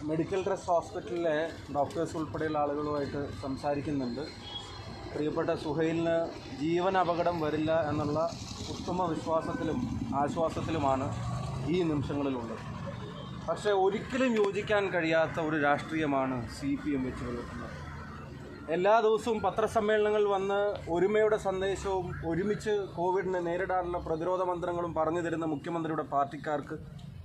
medical trust ഹോസ്പിറ്റലിലെ doctors ഉൾപ്പെടെയുള്ള ആളുകളുമായിട്ട് സംസാരിക്കുന്നുണ്ട് പ്രിയപ്പെട്ട സുഹൈലിന് ജീവൻ അപകടം വരില്ല എന്നുള്ള ഉത്തമ വിശ്വാസത്തിലും ആശ്വാസത്തിലുമാണ് ഈ നിമിഷങ്ങളിലുള്ളത് പക്ഷേ ഒരിക്കലും യോജിക്കാൻ കഴിയാത്ത ഒരു രാഷ്ട്രീയമാണ് സി പി എം വെച്ച് പുലർത്തുന്നത് എല്ലാ ദിവസവും പത്രസമ്മേളനങ്ങൾ വന്ന് ഒരുമയുടെ സന്ദേശവും ഒരുമിച്ച് കോവിഡിനെ നേരിടാനുള്ള പ്രതിരോധ മന്ത്രങ്ങളും പറഞ്ഞു തരുന്ന മുഖ്യമന്ത്രിയുടെ പാർട്ടിക്കാർക്ക്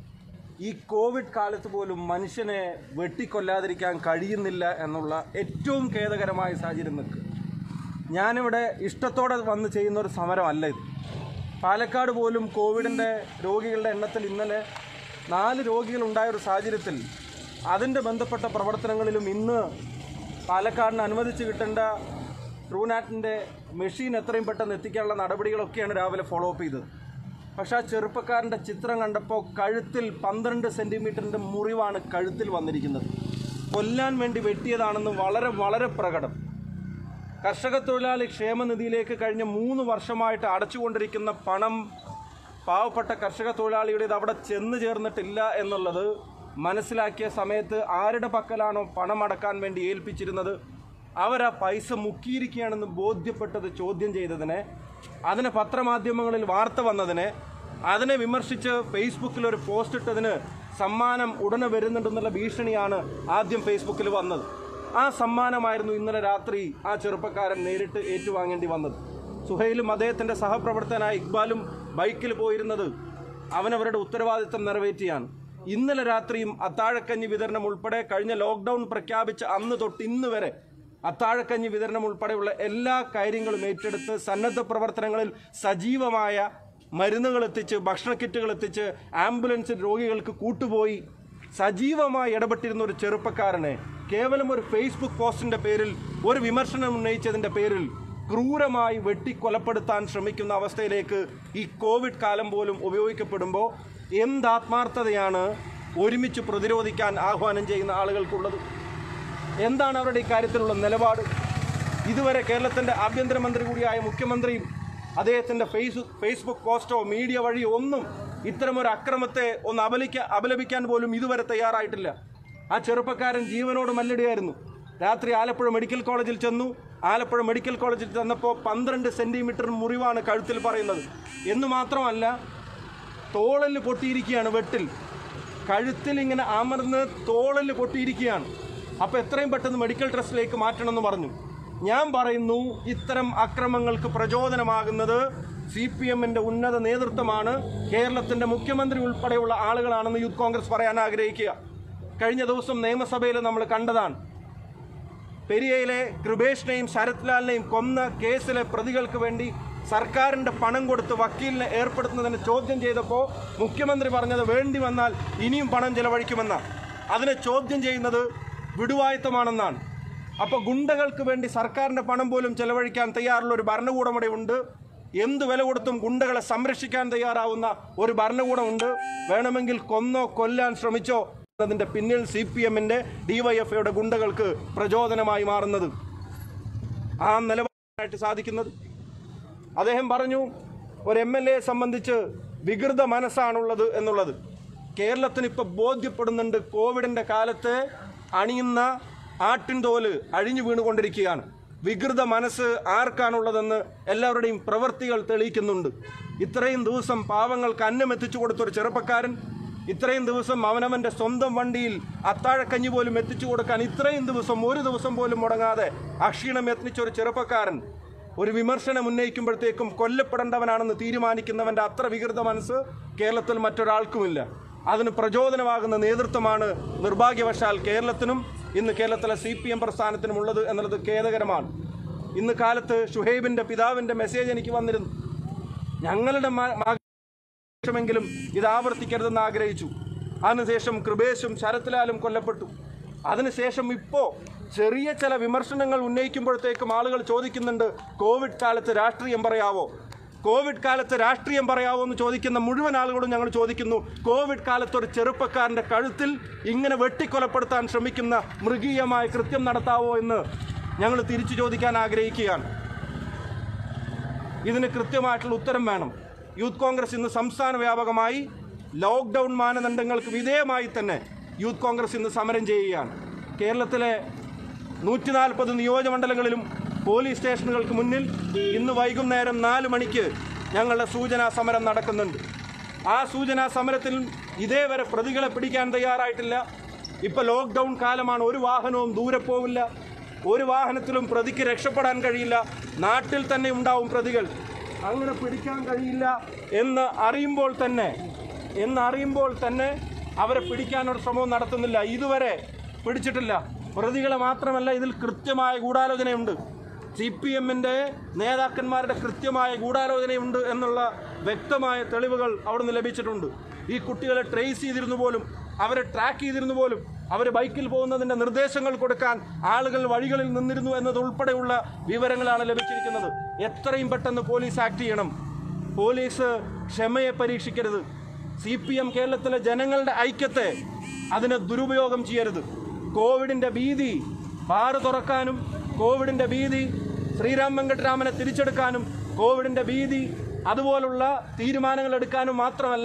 ഈ കോവിഡ് കാലത്ത് പോലും മനുഷ്യനെ വെട്ടിക്കൊല്ലാതിരിക്കാൻ കഴിയുന്നില്ല എന്നുള്ള ഏറ്റവും ഖേദകരമായ സാഹചര്യം നിൽക്കുക ഞാനിവിടെ ഇഷ്ടത്തോടെ വന്ന് ചെയ്യുന്ന ഒരു സമരമല്ല ഇത് പാലക്കാട് പോലും കോവിഡിൻ്റെ രോഗികളുടെ എണ്ണത്തിൽ ഇന്നലെ നാല് രോഗികളുണ്ടായ ഒരു സാഹചര്യത്തിൽ അതിൻ്റെ ബന്ധപ്പെട്ട പ്രവർത്തനങ്ങളിലും ഇന്ന് പാലക്കാടിന് അനുവദിച്ച് കിട്ടേണ്ട ട്രൂനാറ്റിൻ്റെ മെഷീൻ എത്രയും പെട്ടെന്ന് എത്തിക്കാനുള്ള നടപടികളൊക്കെയാണ് രാവിലെ ഫോളോ അപ്പ് ചെയ്തത് പക്ഷെ ആ ചെറുപ്പക്കാരൻ്റെ ചിത്രം കണ്ടപ്പോൾ കഴുത്തിൽ പന്ത്രണ്ട് സെൻറ്റിമീറ്ററിൻ്റെ മുറിവാണ് കഴുത്തിൽ വന്നിരിക്കുന്നത് കൊല്ലാൻ വേണ്ടി വെട്ടിയതാണെന്ന് വളരെ വളരെ പ്രകടം കർഷക തൊഴിലാളി ക്ഷേമനിധിയിലേക്ക് കഴിഞ്ഞ മൂന്ന് വർഷമായിട്ട് അടച്ചുകൊണ്ടിരിക്കുന്ന പണം പാവപ്പെട്ട കർഷക തൊഴിലാളിയുടേത് അവിടെ ചെന്ന് ചേർന്നിട്ടില്ല എന്നുള്ളത് മനസ്സിലാക്കിയ സമയത്ത് ആരുടെ പക്കലാണോ പണം അടക്കാൻ വേണ്ടി ഏൽപ്പിച്ചിരുന്നത് അവരാ പൈസ മുക്കിയിരിക്കുകയാണെന്ന് ബോധ്യപ്പെട്ടത് ചോദ്യം ചെയ്തതിനെ അതിന് പത്രമാധ്യമങ്ങളിൽ വാർത്ത വന്നതിനെ അതിനെ വിമർശിച്ച് ഫേസ്ബുക്കിൽ ഒരു പോസ്റ്റ് ഇട്ടതിന് സമ്മാനം ഉടനെ വരുന്നുണ്ടെന്നുള്ള ഭീഷണിയാണ് ആദ്യം ഫേസ്ബുക്കിൽ വന്നത് ആ സമ്മാനമായിരുന്നു ഇന്നലെ രാത്രി ആ ചെറുപ്പക്കാരൻ നേരിട്ട് ഏറ്റുവാങ്ങേണ്ടി വന്നത് സുഹൈലും അദ്ദേഹത്തിൻ്റെ സഹപ്രവർത്തകനായ ഇക്ബാലും ബൈക്കിൽ പോയിരുന്നത് അവനവരുടെ ഉത്തരവാദിത്തം നിറവേറ്റിയാണ് ഇന്നലെ രാത്രിയും അത്താഴക്കഞ്ഞി വിതരണം ഉൾപ്പെടെ കഴിഞ്ഞ ലോക്ക്ഡൗൺ പ്രഖ്യാപിച്ച അന്ന് തൊട്ട് ഇന്ന് വരെ അത്താഴക്കഞ്ഞി വിതരണം ഉൾപ്പെടെയുള്ള എല്ലാ കാര്യങ്ങളും ഏറ്റെടുത്ത് സന്നദ്ധ പ്രവർത്തനങ്ങളിൽ സജീവമായ മരുന്നുകൾ എത്തിച്ച് ഭക്ഷണ കിറ്റുകൾ എത്തിച്ച് ആംബുലൻസിൽ രോഗികൾക്ക് കൂട്ടുപോയി സജീവമായി ഇടപെട്ടിരുന്ന ഒരു ചെറുപ്പക്കാരനെ കേവലം ഒരു ഫേസ്ബുക്ക് പോസ്റ്റിന്റെ പേരിൽ ഒരു വിമർശനം ഉന്നയിച്ചതിന്റെ പേരിൽ ക്രൂരമായി വെട്ടിക്കൊലപ്പെടുത്താൻ ശ്രമിക്കുന്ന അവസ്ഥയിലേക്ക് ഈ കോവിഡ് കാലം പോലും ഉപയോഗിക്കപ്പെടുമ്പോൾ എന്ത് ആത്മാർത്ഥതയാണ് ഒരുമിച്ച് പ്രതിരോധിക്കാൻ ആഹ്വാനം ചെയ്യുന്ന ആളുകൾക്കുള്ളത് എന്താണ് അവരുടെ ഇക്കാര്യത്തിലുള്ള നിലപാട് ഇതുവരെ കേരളത്തിൻ്റെ ആഭ്യന്തരമന്ത്രി കൂടിയായ മുഖ്യമന്ത്രിയും അദ്ദേഹത്തിൻ്റെ ഫേസ് ഫേസ്ബുക്ക് പോസ്റ്റോ മീഡിയ വഴിയോ ഒന്നും ഇത്തരമൊരു അക്രമത്തെ ഒന്ന് അപലിക്ക അപലപിക്കാൻ പോലും ഇതുവരെ തയ്യാറായിട്ടില്ല ആ ചെറുപ്പക്കാരൻ ജീവനോട് മല്ലിടുകയായിരുന്നു രാത്രി ആലപ്പുഴ മെഡിക്കൽ കോളേജിൽ ചെന്നു ആലപ്പുഴ മെഡിക്കൽ കോളേജിൽ ചെന്നപ്പോൾ പന്ത്രണ്ട് സെൻറ്റിമീറ്റർ മുറിവാണ് കഴുത്തിൽ പറയുന്നത് എന്ന് മാത്രമല്ല തോളല് പൊട്ടിയിരിക്കുകയാണ് വെട്ടിൽ കഴുത്തിൽ ഇങ്ങനെ അമർന്ന് തോളല് പൊട്ടിയിരിക്കുകയാണ് അപ്പോൾ എത്രയും പെട്ടെന്ന് മെഡിക്കൽ ട്രസ്റ്റിലേക്ക് മാറ്റണമെന്ന് പറഞ്ഞു ഞാൻ പറയുന്നു ഇത്തരം അക്രമങ്ങൾക്ക് പ്രചോദനമാകുന്നത് സി പി എമ്മിൻ്റെ ഉന്നത നേതൃത്വമാണ് കേരളത്തിൻ്റെ മുഖ്യമന്ത്രി ഉൾപ്പെടെയുള്ള ആളുകളാണെന്ന് യൂത്ത് കോൺഗ്രസ് പറയാൻ ആഗ്രഹിക്കുക കഴിഞ്ഞ ദിവസം നിയമസഭയിൽ നമ്മൾ കണ്ടതാണ് പെരിയയിലെ കൃപേഷിനെയും ശരത്ലാലിനെയും കൊന്ന കേസിലെ പ്രതികൾക്ക് വേണ്ടി സർക്കാരിന്റെ പണം കൊടുത്ത് വക്കീലിനെ ഏർപ്പെടുത്തുന്നതിന് ചോദ്യം ചെയ്തപ്പോൾ മുഖ്യമന്ത്രി പറഞ്ഞത് വേണ്ടി വന്നാൽ ഇനിയും പണം ചെലവഴിക്കുമെന്നാണ് അതിനെ ചോദ്യം ചെയ്യുന്നത് വിടുവായത്തമാണെന്നാണ് അപ്പോൾ ഗുണ്ടകൾക്ക് വേണ്ടി സർക്കാരിന്റെ പണം പോലും ചെലവഴിക്കാൻ തയ്യാറുള്ള ഒരു ഭരണകൂടം ഇവിടെ ഉണ്ട് എന്ത് വില കൊടുത്തും ഗുണ്ടകളെ സംരക്ഷിക്കാൻ തയ്യാറാവുന്ന ഒരു ഭരണകൂടമുണ്ട് വേണമെങ്കിൽ കൊന്നോ കൊല്ലാൻ ശ്രമിച്ചോ എന്നതിന്റെ പിന്നിൽ സി പി എമ്മിന്റെ ഡിവൈഎഫ്ഐയുടെ ഗുണ്ടകൾക്ക് പ്രചോദനമായി മാറുന്നത് ആ നിലപാടായിട്ട് സാധിക്കുന്നത് അദ്ദേഹം പറഞ്ഞു ഒരു എം എൽ എ സംബന്ധിച്ച് വികൃത മനസ്സാണുള്ളത് എന്നുള്ളത് കേരളത്തിന് ഇപ്പോൾ ബോധ്യപ്പെടുന്നുണ്ട് കോവിഡിൻ്റെ കാലത്ത് അണിയുന്ന ആട്ടിൻതോല് അഴിഞ്ഞു വീണുകൊണ്ടിരിക്കുകയാണ് വികൃത മനസ്സ് ആർക്കാണുള്ളതെന്ന് എല്ലാവരുടെയും പ്രവൃത്തികൾ തെളിയിക്കുന്നുണ്ട് ഇത്രയും ദിവസം പാവങ്ങൾക്ക് അന്നം എത്തിച്ചു കൊടുത്ത ഒരു ചെറുപ്പക്കാരൻ ഇത്രയും ദിവസം അവനവൻ്റെ സ്വന്തം വണ്ടിയിൽ അത്താഴക്കഞ്ഞി പോലും എത്തിച്ചു കൊടുക്കാൻ ഇത്രയും ദിവസം ഒരു ദിവസം പോലും മുടങ്ങാതെ അക്ഷീണം എത്തിച്ച ഒരു ചെറുപ്പക്കാരൻ ഒരു വിമർശനം ഉന്നയിക്കുമ്പോഴത്തേക്കും കൊല്ലപ്പെടേണ്ടവനാണെന്ന് തീരുമാനിക്കുന്നവൻ്റെ അത്ര വികൃത മനസ്സ് കേരളത്തിൽ മറ്റൊരാൾക്കുമില്ല അതിന് പ്രചോദനമാകുന്ന നേതൃത്വമാണ് നിർഭാഗ്യവശാൽ കേരളത്തിനും ഇന്ന് കേരളത്തിലെ സി പി എം പ്രസ്ഥാനത്തിനും ഉള്ളത് എന്നുള്ളത് ഖേദകരമാണ് ഇന്ന് കാലത്ത് ഷുഹൈബിൻ്റെ പിതാവിൻ്റെ മെസ്സേജ് എനിക്ക് വന്നിരുന്നു ഞങ്ങളുടെ മ- മകമെങ്കിലും ഇത് ആവർത്തിക്കരുതെന്ന് ആഗ്രഹിച്ചു അതിനുശേഷം കൃപേശും ശരത്ലാലും കൊല്ലപ്പെട്ടു അതിനുശേഷം ഇപ്പോൾ ചെറിയ ചില വിമർശനങ്ങൾ ഉന്നയിക്കുമ്പോഴത്തേക്കും ആളുകൾ ചോദിക്കുന്നുണ്ട് കോവിഡ് കാലത്ത് രാഷ്ട്രീയം പറയാവോ കോവിഡ് കാലത്ത് രാഷ്ട്രീയം പറയാവോ എന്ന് ചോദിക്കുന്ന മുഴുവൻ ആളുകളോടും ഞങ്ങൾ ചോദിക്കുന്നു കോവിഡ് കാലത്ത് ഒരു ചെറുപ്പക്കാരൻ്റെ കഴുത്തിൽ ഇങ്ങനെ വെട്ടിക്കൊലപ്പെടുത്താൻ ശ്രമിക്കുന്ന മൃഗീയമായ കൃത്യം നടത്താവോ എന്ന് ഞങ്ങൾ തിരിച്ചു ചോദിക്കാൻ ആഗ്രഹിക്കുകയാണ് ഇതിന് കൃത്യമായിട്ടുള്ള ഉത്തരം വേണം യൂത്ത് കോൺഗ്രസ് ഇന്ന് സംസ്ഥാന വ്യാപകമായി ലോക്ക്ഡൗൺ മാനദണ്ഡങ്ങൾക്ക് വിധേയമായി തന്നെ യൂത്ത് കോൺഗ്രസ് ഇന്ന് സമരം ചെയ്യുകയാണ് കേരളത്തിലെ നൂറ്റി നാൽപ്പത് നിയോജകമണ്ഡലങ്ങളിലും പോലീസ് സ്റ്റേഷനുകൾക്ക് മുന്നിൽ ഇന്ന് വൈകുന്നേരം നാല് മണിക്ക് ഞങ്ങളുടെ സൂചനാ സമരം നടക്കുന്നുണ്ട് ആ സൂചനാ സമരത്തിൽ ഇതേവരെ പ്രതികളെ പിടിക്കാൻ തയ്യാറായിട്ടില്ല ഇപ്പോൾ ലോക്ക്ഡൗൺ കാലമാണ് ഒരു വാഹനവും ദൂരെ പോവില്ല ഒരു വാഹനത്തിലും പ്രതിക്ക് രക്ഷപ്പെടാൻ കഴിയില്ല നാട്ടിൽ തന്നെ ഉണ്ടാവും പ്രതികൾ അങ്ങനെ പിടിക്കാൻ കഴിയില്ല എന്ന് അറിയുമ്പോൾ തന്നെ എന്ന് അറിയുമ്പോൾ തന്നെ അവരെ പിടിക്കാനൊരു ശ്രമവും നടത്തുന്നില്ല ഇതുവരെ പിടിച്ചിട്ടില്ല പ്രതികളെ മാത്രമല്ല ഇതിൽ കൃത്യമായ ഗൂഢാലോചനയുണ്ട് സി പി എമ്മിൻ്റെ നേതാക്കന്മാരുടെ കൃത്യമായ ഗൂഢാലോചനയുണ്ട് എന്നുള്ള വ്യക്തമായ തെളിവുകൾ അവിടുന്ന് ലഭിച്ചിട്ടുണ്ട് ഈ കുട്ടികളെ ട്രേസ് ചെയ്തിരുന്നു പോലും അവരെ ട്രാക്ക് ചെയ്തിരുന്നു പോലും അവർ ബൈക്കിൽ പോകുന്നതിൻ്റെ നിർദ്ദേശങ്ങൾ കൊടുക്കാൻ ആളുകൾ വഴികളിൽ നിന്നിരുന്നു എന്നതുൾപ്പെടെയുള്ള വിവരങ്ങളാണ് ലഭിച്ചിരിക്കുന്നത് എത്രയും പെട്ടെന്ന് പോലീസ് ആക്ട് ചെയ്യണം പോലീസ് ക്ഷമയെ പരീക്ഷിക്കരുത് സി പി എം കേരളത്തിലെ ജനങ്ങളുടെ ഐക്യത്തെ അതിനെ ദുരുപയോഗം ചെയ്യരുത് കോവിഡിൻ്റെ ഭീതി ബാറ് തുറക്കാനും കോവിഡിൻ്റെ ഭീതി ശ്രീരാം വെങ്കട്ടരാമനെ തിരിച്ചെടുക്കാനും കോവിഡിൻ്റെ ഭീതി അതുപോലുള്ള തീരുമാനങ്ങൾ എടുക്കാനും മാത്രമല്ല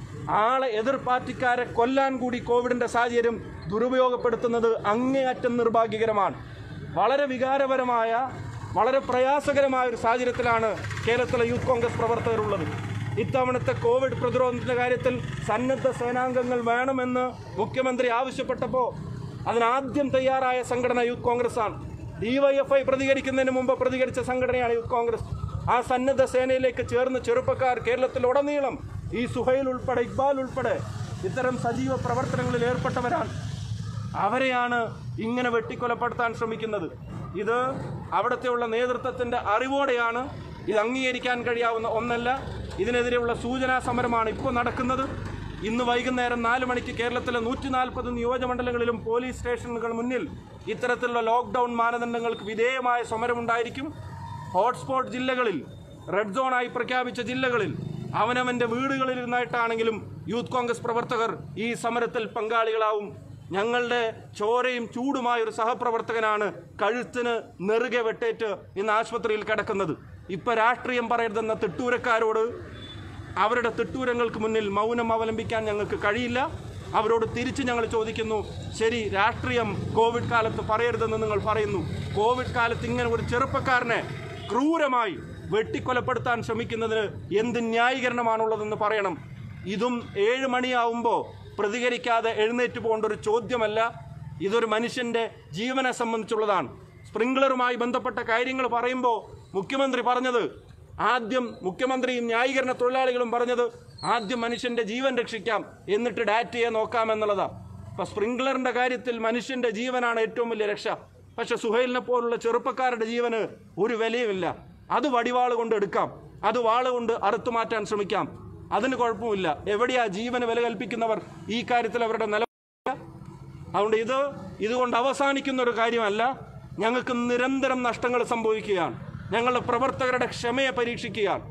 ആളെ എതിർ പാർട്ടിക്കാരെ കൊല്ലാൻ കൂടി കോവിഡിൻ്റെ സാഹചര്യം ദുരുപയോഗപ്പെടുത്തുന്നത് അങ്ങേയറ്റം നിർഭാഗ്യകരമാണ് വളരെ വികാരപരമായ വളരെ പ്രയാസകരമായ ഒരു സാഹചര്യത്തിലാണ് കേരളത്തിലെ യൂത്ത് കോൺഗ്രസ് പ്രവർത്തകരുള്ളത് ഇത്തവണത്തെ കോവിഡ് പ്രതിരോധത്തിന്റെ കാര്യത്തിൽ സന്നദ്ധ സേനാംഗങ്ങൾ വേണമെന്ന് മുഖ്യമന്ത്രി ആവശ്യപ്പെട്ടപ്പോൾ അതിനാദ്യം തയ്യാറായ സംഘടന യൂത്ത് കോൺഗ്രസ് ആണ് ഡിവൈഎഫ്ഐ പ്രതികരിക്കുന്നതിന് മുമ്പ് പ്രതികരിച്ച സംഘടനയാണ് യൂത്ത് കോൺഗ്രസ് ആ സന്നദ്ധ സേനയിലേക്ക് ചേർന്ന് ചെറുപ്പക്കാർ കേരളത്തിലുടനീളം ഈ സുഹൈൽ ഉൾപ്പെടെ ഇക്ബാൽ ഉൾപ്പെടെ ഇത്തരം സജീവ പ്രവർത്തനങ്ങളിൽ ഏർപ്പെട്ടവരാണ് അവരെയാണ് ഇങ്ങനെ വെട്ടിക്കൊലപ്പെടുത്താൻ ശ്രമിക്കുന്നത് ഇത് അവിടത്തെയുള്ള നേതൃത്വത്തിന്റെ അറിവോടെയാണ് ഇത് അംഗീകരിക്കാൻ കഴിയാവുന്ന ഒന്നല്ല ഇതിനെതിരെയുള്ള സൂചനാ സമരമാണ് ഇപ്പോൾ നടക്കുന്നത് ഇന്ന് വൈകുന്നേരം നാല് മണിക്ക് കേരളത്തിലെ നൂറ്റി നാൽപ്പത് നിയോജകമണ്ഡലങ്ങളിലും പോലീസ് സ്റ്റേഷനുകൾ മുന്നിൽ ഇത്തരത്തിലുള്ള ലോക്ക്ഡൗൺ മാനദണ്ഡങ്ങൾക്ക് വിധേയമായ സമരമുണ്ടായിരിക്കും ഹോട്ട്സ്പോട്ട് ജില്ലകളിൽ റെഡ് സോണായി പ്രഖ്യാപിച്ച ജില്ലകളിൽ അവനവന്റെ വീടുകളിൽ ഇരുന്നായിട്ടാണെങ്കിലും യൂത്ത് കോൺഗ്രസ് പ്രവർത്തകർ ഈ സമരത്തിൽ പങ്കാളികളാവും ഞങ്ങളുടെ ചോരയും ചൂടുമായ ഒരു സഹപ്രവർത്തകനാണ് കഴുത്തിന് നെറുകെ വെട്ടേറ്റ് ഇന്ന് ആശുപത്രിയിൽ കിടക്കുന്നത് ഇപ്പൊ രാഷ്ട്രീയം പറയരുതെന്ന തിട്ടൂരക്കാരോട് അവരുടെ തിട്ടൂരങ്ങൾക്ക് മുന്നിൽ മൗനം അവലംബിക്കാൻ ഞങ്ങൾക്ക് കഴിയില്ല അവരോട് തിരിച്ച് ഞങ്ങൾ ചോദിക്കുന്നു ശരി രാഷ്ട്രീയം കോവിഡ് കാലത്ത് പറയരുതെന്ന് നിങ്ങൾ പറയുന്നു കോവിഡ് കാലത്ത് ഇങ്ങനെ ഒരു ചെറുപ്പക്കാരനെ ക്രൂരമായി വെട്ടിക്കൊലപ്പെടുത്താൻ ശ്രമിക്കുന്നതിന് എന്ത് ന്യായീകരണമാണുള്ളതെന്ന് പറയണം ഇതും ഏഴ് മണിയാവുമ്പോൾ പ്രതികരിക്കാതെ എഴുന്നേറ്റ് പോകേണ്ട ഒരു ചോദ്യമല്ല ഇതൊരു മനുഷ്യന്റെ ജീവനെ സംബന്ധിച്ചുള്ളതാണ് സ്പ്രിംഗ്ലറുമായി ബന്ധപ്പെട്ട കാര്യങ്ങൾ പറയുമ്പോൾ മുഖ്യമന്ത്രി പറഞ്ഞത് ആദ്യം മുഖ്യമന്ത്രിയും ന്യായീകരണ തൊഴിലാളികളും പറഞ്ഞത് ആദ്യം മനുഷ്യന്റെ ജീവൻ രക്ഷിക്കാം എന്നിട്ട് ഡാറ്റയെ നോക്കാമെന്നുള്ളതാണ് അപ്പൊ സ്പ്രിംഗ്ലറിന്റെ കാര്യത്തിൽ മനുഷ്യന്റെ ജീവനാണ് ഏറ്റവും വലിയ രക്ഷ പക്ഷെ സുഹൈലിനെ പോലുള്ള ചെറുപ്പക്കാരുടെ ജീവന് ഒരു വിലയുമില്ല അത് വടിവാള് കൊണ്ട് എടുക്കാം അത് വാള് കൊണ്ട് അറുത്തു മാറ്റാൻ ശ്രമിക്കാം അതിന് കുഴപ്പമില്ല എവിടെയാ ജീവന് വില കൽപ്പിക്കുന്നവർ ഈ കാര്യത്തിൽ അവരുടെ നില അതുകൊണ്ട് ഇത് ഇതുകൊണ്ട് അവസാനിക്കുന്ന ഒരു കാര്യമല്ല ഞങ്ങൾക്ക് നിരന്തരം നഷ്ടങ്ങൾ സംഭവിക്കുകയാണ് ഞങ്ങളുടെ പ്രവർത്തകരുടെ ക്ഷമയെ പരീക്ഷിക്കുകയാണ്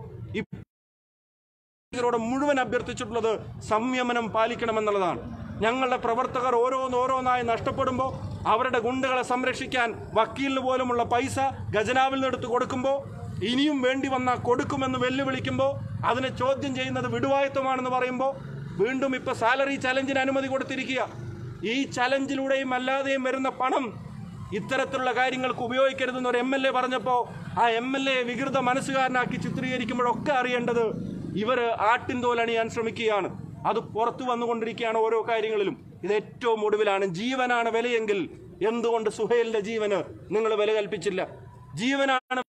ഇവരോട് മുഴുവൻ അഭ്യർത്ഥിച്ചിട്ടുള്ളത് സംയമനം പാലിക്കണമെന്നുള്ളതാണ് ഞങ്ങളുടെ പ്രവർത്തകർ ഓരോന്നോരോന്നായി നഷ്ടപ്പെടുമ്പോൾ അവരുടെ ഗുണ്ടകളെ സംരക്ഷിക്കാൻ വക്കീലിന് പോലുമുള്ള പൈസ ഖജനാവിൽ നിന്ന് എടുത്ത് കൊടുക്കുമ്പോൾ ഇനിയും വേണ്ടി വന്നാൽ കൊടുക്കുമെന്ന് വെല്ലുവിളിക്കുമ്പോൾ അതിനെ ചോദ്യം ചെയ്യുന്നത് വിടുവായത്വമാണെന്ന് പറയുമ്പോൾ വീണ്ടും ഇപ്പൊ സാലറി ചലഞ്ചിന് അനുമതി കൊടുത്തിരിക്കുക ഈ ചലഞ്ചിലൂടെയും അല്ലാതെയും വരുന്ന പണം ഇത്തരത്തിലുള്ള കാര്യങ്ങൾക്ക് ഉപയോഗിക്കരുതെന്ന് ഒരു എം എൽ എ പറഞ്ഞപ്പോൾ ആ എം എൽ എ വികൃത മനസ്സുകാരനാക്കി ചിത്രീകരിക്കുമ്പോഴൊക്കെ അറിയേണ്ടത് ഇവര് ആട്ടിൻ തോലണിയാൻ ശ്രമിക്കുകയാണ് അത് പുറത്തു വന്നുകൊണ്ടിരിക്കുകയാണ് ഓരോ കാര്യങ്ങളിലും ഇത് ഏറ്റവും ഒടുവിലാണ് ജീവനാണ് വിലയെങ്കിൽ എന്തുകൊണ്ട് സുഹേലിന്റെ ജീവന് നിങ്ങൾ വില കൽപ്പിച്ചില്ല ജീവനാണ്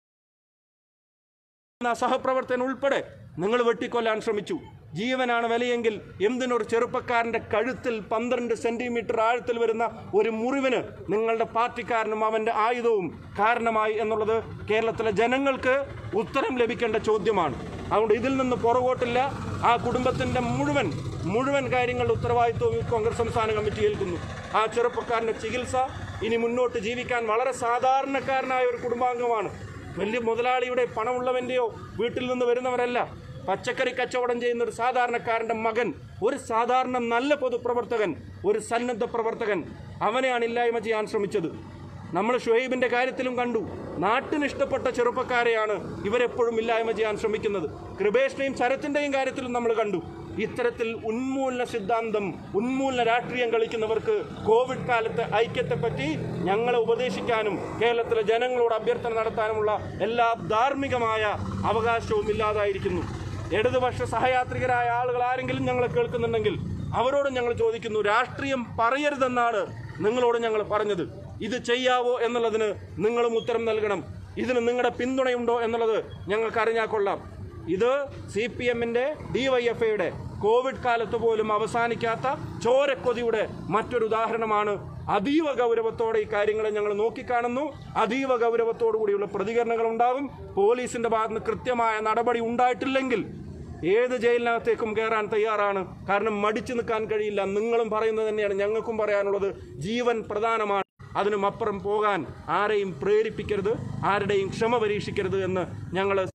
എന്ന സഹപ്രവർത്തകൻ ഉൾപ്പെടെ നിങ്ങൾ വെട്ടിക്കൊല്ലാൻ ശ്രമിച്ചു ജീവനാണ് വിലയെങ്കിൽ എന്തിനൊരു ചെറുപ്പക്കാരന്റെ കഴുത്തിൽ പന്ത്രണ്ട് സെന്റിമീറ്റർ ആഴത്തിൽ വരുന്ന ഒരു മുറിവിന് നിങ്ങളുടെ പാർട്ടിക്കാരനും അവന്റെ ആയുധവും കാരണമായി എന്നുള്ളത് കേരളത്തിലെ ജനങ്ങൾക്ക് ഉത്തരം ലഭിക്കേണ്ട ചോദ്യമാണ് അതുകൊണ്ട് ഇതിൽ നിന്ന് പുറകോട്ടില്ല ആ കുടുംബത്തിന്റെ മുഴുവൻ മുഴുവൻ കാര്യങ്ങളുടെ ഉത്തരവാദിത്വവും യൂത്ത് കോൺഗ്രസ് സംസ്ഥാന കമ്മിറ്റി ഏൽക്കുന്നു ആ ചെറുപ്പക്കാരന്റെ ചികിത്സ ഇനി മുന്നോട്ട് ജീവിക്കാൻ വളരെ സാധാരണക്കാരനായ ഒരു കുടുംബാംഗമാണ് വലിയ മുതലാളിയുടെ പണമുള്ളവൻ്റെയോ വീട്ടിൽ നിന്ന് വരുന്നവരല്ല പച്ചക്കറി കച്ചവടം ചെയ്യുന്ന ഒരു സാധാരണക്കാരൻ്റെ മകൻ ഒരു സാധാരണ നല്ല പൊതുപ്രവർത്തകൻ ഒരു സന്നദ്ധ പ്രവർത്തകൻ അവനെയാണ് ഇല്ലായ്മ ചെയ്യാൻ ശ്രമിച്ചത് നമ്മൾ ഷുഹൈബിൻ്റെ കാര്യത്തിലും കണ്ടു നാട്ടിന് ഇഷ്ടപ്പെട്ട ചെറുപ്പക്കാരെയാണ് ഇവരെപ്പോഴും ഇല്ലായ്മ ചെയ്യാൻ ശ്രമിക്കുന്നത് കൃപേഷിനെയും ശരത്തിൻ്റെയും കാര്യത്തിലും നമ്മൾ കണ്ടു ഇത്തരത്തിൽ ഉന്മൂലന സിദ്ധാന്തം ഉന്മൂലന രാഷ്ട്രീയം കളിക്കുന്നവർക്ക് കോവിഡ് കാലത്ത് ഐക്യത്തെപ്പറ്റി ഞങ്ങളെ ഉപദേശിക്കാനും കേരളത്തിലെ ജനങ്ങളോട് അഭ്യർത്ഥന നടത്താനുമുള്ള എല്ലാ ധാർമ്മികമായ അവകാശവും ഇല്ലാതായിരിക്കുന്നു ഇടതുപക്ഷ സഹയാത്രികരായ ആളുകൾ ആരെങ്കിലും ഞങ്ങളെ കേൾക്കുന്നുണ്ടെങ്കിൽ അവരോട് ഞങ്ങൾ ചോദിക്കുന്നു രാഷ്ട്രീയം പറയരുതെന്നാണ് നിങ്ങളോട് ഞങ്ങൾ പറഞ്ഞത് ഇത് ചെയ്യാവോ എന്നുള്ളതിന് നിങ്ങളും ഉത്തരം നൽകണം ഇതിന് നിങ്ങളുടെ പിന്തുണയുണ്ടോ എന്നുള്ളത് ഞങ്ങൾക്ക് അറിഞ്ഞാൽ കൊള്ളാം ഇത് സി പി എമ്മിൻ്റെ ഡി വൈ എഫ് ഐയുടെ കോവിഡ് കാലത്ത് പോലും അവസാനിക്കാത്ത ചോരക്കൊതിയുടെ മറ്റൊരു ഉദാഹരണമാണ് അതീവ ഗൗരവത്തോടെ ഈ കാര്യങ്ങളെ ഞങ്ങൾ നോക്കിക്കാണുന്നു അതീവ ഗൗരവത്തോടു കൂടിയുള്ള പ്രതികരണങ്ങൾ ഉണ്ടാകും പോലീസിന്റെ ഭാഗത്ത് നിന്ന് കൃത്യമായ നടപടി ഉണ്ടായിട്ടില്ലെങ്കിൽ ഏത് ജയിലിനകത്തേക്കും കയറാൻ തയ്യാറാണ് കാരണം മടിച്ചു നിൽക്കാൻ കഴിയില്ല നിങ്ങളും പറയുന്നത് തന്നെയാണ് ഞങ്ങൾക്കും പറയാനുള്ളത് ജീവൻ പ്രധാനമാണ് അതിനും അപ്പുറം പോകാൻ ആരെയും പ്രേരിപ്പിക്കരുത് ആരുടെയും ക്ഷമ പരീക്ഷിക്കരുത് എന്ന് ഞങ്ങൾ